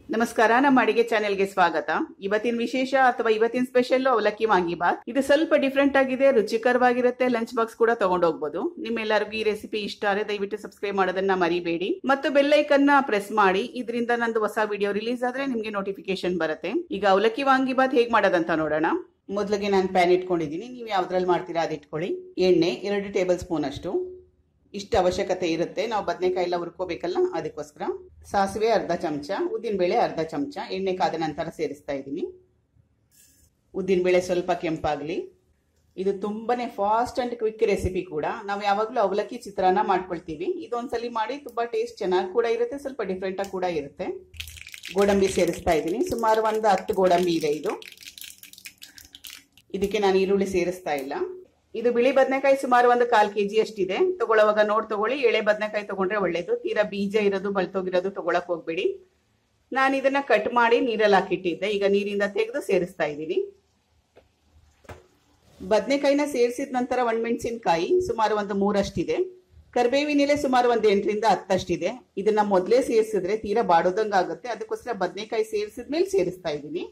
ನಮಸ್ಕಾರ ನಮ್ಮ ಅಡಿಗೆ ಚಾನೆಲ್ಗೆ ಸ್ವಾಗತ ಇವತ್ತಿನ ವಿಶೇಷ ಅಥವಾ ಇವತ್ತಿನ ಸ್ಪೆಷಲ್ ಅವಲಕ್ಕಿ ವಾಂಗಿಬಾತ್ ಇದು ಸ್ವಲ್ಪ ಡಿಫ್ರೆಂಟ್ ಆಗಿದೆ ರುಚಿಕರವಾಗಿರುತ್ತೆ ಲಂಚ್ ಬಾಕ್ಸ್ ಕೂಡ ತಗೊಂಡೋಗ್ಬೋದು ನಿಮ್ಮೆಲ್ಲರಿಗೂ ಈ ರೆಸಿಪಿ ಇಷ್ಟ ಆದರೆ ದಯವಿಟ್ಟು ಸಬ್ಸ್ಕ್ರೈಬ್ ಮಾಡೋದನ್ನ ಮರಿಬೇಡಿ ಮತ್ತು ಬೆಲ್ಲೈಕನ್ನ ಪ್ರೆಸ್ ಮಾಡಿ ಇದರಿಂದ ನಂದು ಹೊಸ ವಿಡಿಯೋ ರಿಲೀಸ್ ಆದ್ರೆ ನಿಮ್ಗೆ ನೋಟಿಫಿಕೇಶನ್ ಬರುತ್ತೆ ಈಗ ಅವಲಕ್ಕಿ ವಾಂಗಿಬಾತ್ ಹೇಗ್ ಮಾಡೋದಂತ ನೋಡೋಣ ಮೊದಲಿಗೆ ನಾನು ಪ್ಯಾನ್ ಇಟ್ಕೊಂಡಿದ್ದೀನಿ ನೀವು ಯಾವ್ದ್ರಲ್ಲಿ ಮಾಡ್ತೀರಾ ಅದು ಇಟ್ಕೊಳ್ಳಿ ಎಣ್ಣೆ ಎರಡು ಟೇಬಲ್ ಸ್ಪೂನ್ ಅಷ್ಟು ಇಷ್ಟು ಅವಶ್ಯಕತೆ ಇರುತ್ತೆ ನಾವು ಬದನೆಕಾಯಿ ಎಲ್ಲ ಹುರ್ಕೋಬೇಕಲ್ಲ ಅದಕ್ಕೋಸ್ಕರ ಸಾಸಿವೆ ಅರ್ಧ ಚಮಚ ಉದ್ದಿನಬೇಳೆ ಅರ್ಧ ಚಮಚ ಎಣ್ಣೆ ಕಾದ ನಂತರ ಸೇರಿಸ್ತಾ ಇದ್ದೀನಿ ಉದ್ದಿನಬೇಳೆ ಸ್ವಲ್ಪ ಕೆಂಪಾಗಲಿ ಇದು ತುಂಬಾನೇ ಫಾಸ್ಟ್ ಅಂಡ್ ಕ್ವಿಕ್ ರೆಸಿಪಿ ಕೂಡ ನಾವು ಯಾವಾಗಲೂ ಅವಲಕ್ಕಿ ಚಿತ್ರಾನ್ನ ಮಾಡ್ಕೊಳ್ತೀವಿ ಇದೊಂದ್ಸಲಿ ಮಾಡಿ ತುಂಬಾ ಟೇಸ್ಟ್ ಚೆನ್ನಾಗಿ ಕೂಡ ಇರುತ್ತೆ ಸ್ವಲ್ಪ ಡಿಫ್ರೆಂಟ್ ಆಗಿ ಕೂಡ ಇರುತ್ತೆ ಗೋಡಂಬಿ ಸೇರಿಸ್ತಾ ಇದ್ದೀನಿ ಸುಮಾರು ಒಂದು ಹತ್ತು ಗೋಡಂಬಿ ಇದೆ ಇದು ಇದಕ್ಕೆ ನಾನು ಈರುಳ್ಳಿ ಸೇರಿಸ್ತಾ ಇಲ್ಲ ಇದು ಬಿಳಿ ಬದನೆಕಾಯಿ ಸುಮಾರು ಒಂದು ಕಾಲ್ ಕೆಜಿ ಅಷ್ಟಿದೆ ತಗೊಳ್ಳೋವಾಗ ನೋಡ್ ತಗೊಳ್ಳಿ ಎಳೆ ಬದನೆಕಾಯಿ ತಗೊಂಡ್ರೆ ಒಳ್ಳೇದು ತೀರಾ ಬೀಜ ಇರೋದು ಬಳ್ತೋಗಿರೋದು ತಗೊಳಕ್ ಹೋಗ್ಬೇಡಿ ನಾನು ಇದನ್ನ ಕಟ್ ಮಾಡಿ ನೀರಲ್ಲಿ ಹಾಕಿಟ್ಟಿದ್ದೆ ಈಗ ನೀರಿಂದ ತೆಗೆದು ಸೇರಿಸ್ತಾ ಇದ್ದೀನಿ ಬದನೆಕಾಯಿನ ಸೇರಿಸಿದ ನಂತರ ಒಣಮೆಣಸಿನಕಾಯಿ ಸುಮಾರು ಒಂದು ಮೂರಷ್ಟಿದೆ ಕರಿಬೇವಿನ ಎಲೆ ಸುಮಾರು ಒಂದು ಎಂಟರಿಂದ ಹತ್ತಷ್ಟಿದೆ ಇದನ್ನ ಮೊದಲೇ ಸೇರಿಸಿದ್ರೆ ತೀರಾ ಬಾಡೋದಂಗ ಆಗುತ್ತೆ ಅದಕ್ಕೋಸ್ಕರ ಬದನೆಕಾಯಿ ಸೇರಿಸಿದ್ಮೇಲೆ ಸೇರಿಸ್ತಾ ಇದ್ದೀನಿ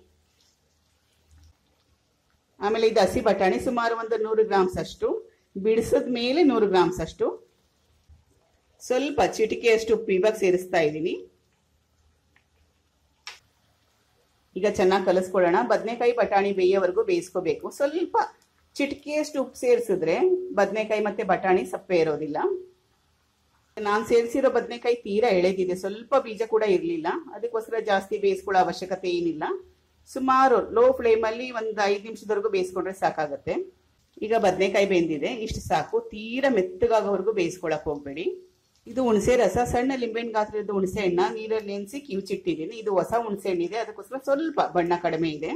ಆಮೇಲೆ ಇದು ಹಸಿ ಬಟಾಣಿ ಸುಮಾರು ಒಂದು ನೂರು ಗ್ರಾಮ್ಸ್ ಅಷ್ಟು ಬಿಡಿಸಿದ ಮೇಲೆ ನೂರು ಗ್ರಾಮ್ಸ್ ಅಷ್ಟು ಸ್ವಲ್ಪ ಚಿಟಿಕೆಯಷ್ಟು ಉಪ್ಪು ಇವಾಗ ಸೇರಿಸ್ತಾ ಇದ್ದೀನಿ ಈಗ ಚೆನ್ನಾಗಿ ಕಲಿಸ್ಕೊಳ್ಳೋಣ ಬದನೆಕಾಯಿ ಬಟಾಣಿ ಬೇಯೋವರೆಗೂ ಬೇಯಿಸ್ಕೋಬೇಕು ಸ್ವಲ್ಪ ಚಿಟಿಕೆಯಷ್ಟು ಉಪ್ಪು ಸೇರಿಸಿದ್ರೆ ಬದನೆಕಾಯಿ ಮತ್ತೆ ಬಟಾಣಿ ಸಪ್ಪೆ ಇರೋದಿಲ್ಲ ನಾನು ಸೇರಿಸಿರೋ ಬದನೆಕಾಯಿ ತೀರಾ ಎಳೆದಿದೆ ಸ್ವಲ್ಪ ಬೀಜ ಕೂಡ ಇರಲಿಲ್ಲ ಅದಕ್ಕೋಸ್ಕರ ಜಾಸ್ತಿ ಬೇಯಿಸ್ಕೊಳ್ಳೋ ಅವಶ್ಯಕತೆ ಏನಿಲ್ಲ ಸುಮಾರು ಲೋ ಫ್ಲೇಮಲ್ಲಿ ಒಂದು ಐದು ನಿಮಿಷದವರೆಗೂ ಬೇಯಿಸ್ಕೊಂಡ್ರೆ ಸಾಕಾಗತ್ತೆ ಈಗ ಬದನೆಕಾಯಿ ಬೆಂದಿದೆ ಇಷ್ಟು ಸಾಕು ತೀರಾ ಮೆತ್ತಗಾಗೋವರೆಗೂ ಬೇಯಿಸ್ಕೊಳಕ್ ಹೋಗ್ಬೇಡಿ ಇದು ಹುಣಸೆ ರಸ ಸಣ್ಣ ಲಿಂಬೆಹಣ್ಣು ಗಾತ್ರದ ಹುಣಸೆ ಹಣ್ಣ ನೀರಲ್ಲಿ ನೆನೆಸಿ ಕಿವುಚಿಟ್ಟಿದ್ದೀನಿ ಇದು ಹೊಸ ಹುಣಸೆ ಹಣ್ಣಿದೆ ಅದಕ್ಕೋಸ್ಕರ ಸ್ವಲ್ಪ ಬಣ್ಣ ಕಡಿಮೆ ಇದೆ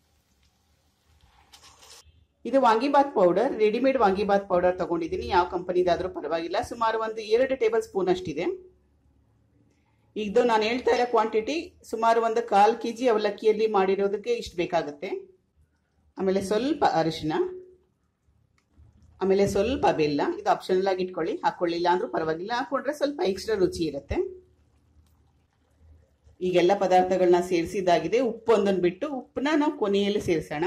ಇದು vangibath powder readymade vangibath powder ತಗೊಂಡಿದ್ದೀನಿ ಯಾವ ಕಂಪನಿದಾದ್ರೂ ಪರವಾಗಿಲ್ಲ ಸುಮಾರು ಒಂದು ಎರಡು ಟೇಬಲ್ ಸ್ಪೂನ್ ಅಷ್ಟಿದೆ ಇದು ನಾನು ಹೇಳ್ತಾ ಇರೋ ಕ್ವಾಂಟಿಟಿ ಸುಮಾರು ಒಂದು ಕಾಲು ಕೆ ಜಿ ಅವಲಕ್ಕಿಯಲ್ಲಿ ಮಾಡಿರೋದಕ್ಕೆ ಇಷ್ಟು ಬೇಕಾಗುತ್ತೆ ಆಮೇಲೆ ಸ್ವಲ್ಪ ಅರಿಶಿನ ಆಮೇಲೆ ಸ್ವಲ್ಪ ಬೆಲ್ಲ ಇದು ಆಪ್ಷನಲ್ ಆಗಿ ಇಟ್ಕೊಳ್ಳಿ ಹಾಕೊಳ್ಳಿಲ್ಲ ಅಂದ್ರೂ ಪರವಾಗಿಲ್ಲ ಹಾಕೊಂಡ್ರೆ ಸ್ವಲ್ಪ ಎಕ್ಸ್ಟ್ರಾ ರುಚಿ ಇರುತ್ತೆ ಈಗೆಲ್ಲ ಪದಾರ್ಥಗಳನ್ನ ಸೇರಿಸಿದಾಗಿದೆ ಉಪ್ಪು ಒಂದೊಂದು ಬಿಟ್ಟು ಉಪ್ಪನ್ನ ನಾವು ಕೊನೆಯಲ್ಲಿ ಸೇರಿಸೋಣ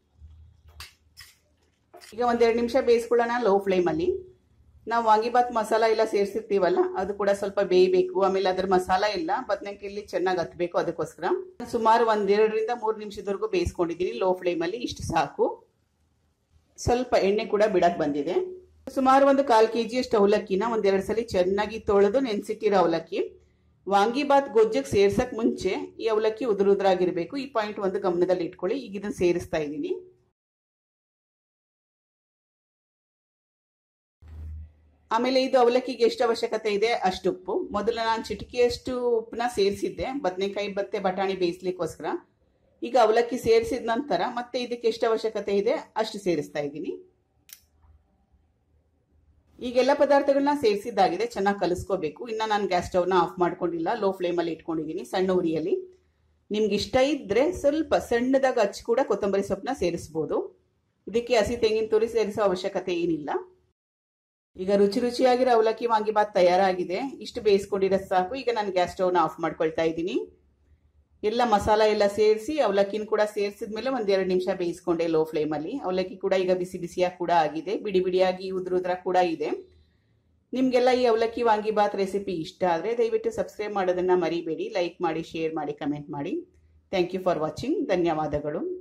ಈಗ ಒಂದೆರಡು ನಿಮಿಷ ಬೇಯಿಸ್ಕೊಳ್ಳೋಣ ಲೋ ಫ್ಲೇಮಲ್ಲಿ ನಾವು ವಾಂಗಿಬಾತ್ ಮಸಾಲ ಎಲ್ಲ ಸೇರಿಸಿರ್ತೀವಲ್ಲ ಅದು ಕೂಡ ಸ್ವಲ್ಪ ಬೇಯಬೇಕು ಆಮೇಲೆ ಅದ್ರ ಮಸಾಲ ಎಲ್ಲ ಬದನೆಕಾಯಲ್ಲಿ ಚೆನ್ನಾಗಿ ಹತ್ಬೇಕು ಅದಕ್ಕೋಸ್ಕರ ಸುಮಾರು ಒಂದೆರಡರಿಂದ ಮೂರು ನಿಮಿಷದವರೆಗೂ ಬೇಯಿಸ್ಕೊಂಡಿದ್ದೀನಿ ಲೋ ಫ್ಲೇಮಲ್ಲಿ ಇಷ್ಟು ಸಾಕು ಸ್ವಲ್ಪ ಎಣ್ಣೆ ಕೂಡ ಬಿಡಕ್ ಬಂದಿದೆ ಸುಮಾರು ಒಂದು ಕಾಲ್ ಕೆ ಜಿಯಷ್ಟು ಅವಲಕ್ಕಿನ ಒಂದೆರಡು ಸಲ ಚೆನ್ನಾಗಿ ತೊಳೆದು ನೆನೆಸಿಟ್ಟಿರೋ ಅವಲಕ್ಕಿ ವಾಂಗಿಬಾತ್ ಗೊಜ್ಜಿಗೆ ಸೇರ್ಸಕ್ ಮುಂಚೆ ಈ ಅವಲಕ್ಕಿ ಉದುರು ಉದುರಾಗಿರ್ಬೇಕು ಈ ಪಾಯಿಂಟ್ ಒಂದು ಗಮನದಲ್ಲಿ ಇಟ್ಕೊಳ್ಳಿ ಈಗ ಇದನ್ನ ಸೇರಿಸ್ತಾ ಇದ್ದೀನಿ ಆಮೇಲೆ ಇದು ಅವಲಕ್ಕಿಗೆ ಎಷ್ಟು ಅವಶ್ಯಕತೆ ಇದೆ ಅಷ್ಟು ಉಪ್ಪು ಮೊದಲು ನಾನು ಚಿಟಿಕೆಯಷ್ಟು ಉಪ್ಪನ್ನ ಸೇರಿಸಿದ್ದೆ ಬದನೆಕಾಯಿ ಮತ್ತೆ ಬಟಾಣಿ ಬೇಯಿಸ್ಲಿಕ್ಕೋಸ್ಕರ ಈಗ ಅವಲಕ್ಕಿ ಸೇರಿಸಿದ ನಂತರ ಮತ್ತೆ ಇದಕ್ಕೆ ಎಷ್ಟು ಅವಶ್ಯಕತೆ ಇದೆ ಅಷ್ಟು ಸೇರಿಸ್ತಾ ಇದ್ದೀನಿ ಈಗೆಲ್ಲ ಪದಾರ್ಥಗಳನ್ನ ಸೇರಿಸಿದ್ದಾಗಿದೆ ಚೆನ್ನಾಗಿ ಕಲಿಸ್ಕೋಬೇಕು ಇನ್ನ ನಾನು ಗ್ಯಾಸ್ ಸ್ಟವ್ನ ಆಫ್ ಮಾಡ್ಕೊಂಡಿಲ್ಲ ಲೋ ಫ್ಲೇಮಲ್ಲಿ ಇಟ್ಕೊಂಡಿದ್ದೀನಿ ಸಣ್ಣ ಉರಿಯಲ್ಲಿ ನಿಮ್ಗೆ ಇಷ್ಟ ಇದ್ರೆ ಸ್ವಲ್ಪ ಸಣ್ಣದಾಗ ಹಚ್ಚಿ ಕೂಡ ಕೊತ್ತಂಬರಿ ಸೊಪ್ಪನ್ನ ಸೇರಿಸ್ಬೋದು ಇದಕ್ಕೆ ಹಸಿ ತೆಂಗಿನ ತುರಿ ಸೇರಿಸೋ ಅವಶ್ಯಕತೆ ಏನಿಲ್ಲ ಈಗ ರುಚಿ ರುಚಿಯಾಗಿರೋ ಅವಲಕ್ಕಿ ವಾಂಗಿಬಾತ್ ತಯಾರಾಗಿದೆ ಇಷ್ಟು ಬೇಯಿಸ್ಕೊಂಡಿರೋ ಸಾಕು ಈಗ ನಾನು ಗ್ಯಾಸ್ ಸ್ಟವ್ನ ಆಫ್ ಮಾಡ್ಕೊಳ್ತಾ ಇದ್ದೀನಿ ಎಲ್ಲ ಮಸಾಲ ಎಲ್ಲ ಸೇರಿಸಿ ಅವಲಕ್ಕಿನ ಕೂಡ ಸೇರಿಸಿದ್ಮೇಲೆ ಒಂದೆರಡು ನಿಮಿಷ ಬೇಯಿಸ್ಕೊಂಡೆ ಲೋ ಫ್ಲೇಮಲ್ಲಿ ಅವಲಕ್ಕಿ ಕೂಡ ಈಗ ಬಿಸಿ ಬಿಸಿಯಾಗಿ ಕೂಡ ಆಗಿದೆ ಬಿಡಿ ಬಿಡಿಯಾಗಿ ಉದುರುದ್ರ ಕೂಡ ಇದೆ ನಿಮಗೆಲ್ಲ ಈ ಅವಲಕ್ಕಿ ವಾಂಗಿಬಾತ್ ರೆಸಿಪಿ ಇಷ್ಟ ಆದರೆ ದಯವಿಟ್ಟು ಸಬ್ಸ್ಕ್ರೈಬ್ ಮಾಡೋದನ್ನ ಮರಿಬೇಡಿ ಲೈಕ್ ಮಾಡಿ ಶೇರ್ ಮಾಡಿ ಕಮೆಂಟ್ ಮಾಡಿ ಥ್ಯಾಂಕ್ ಯು ಫಾರ್ ವಾಚಿಂಗ್ ಧನ್ಯವಾದಗಳು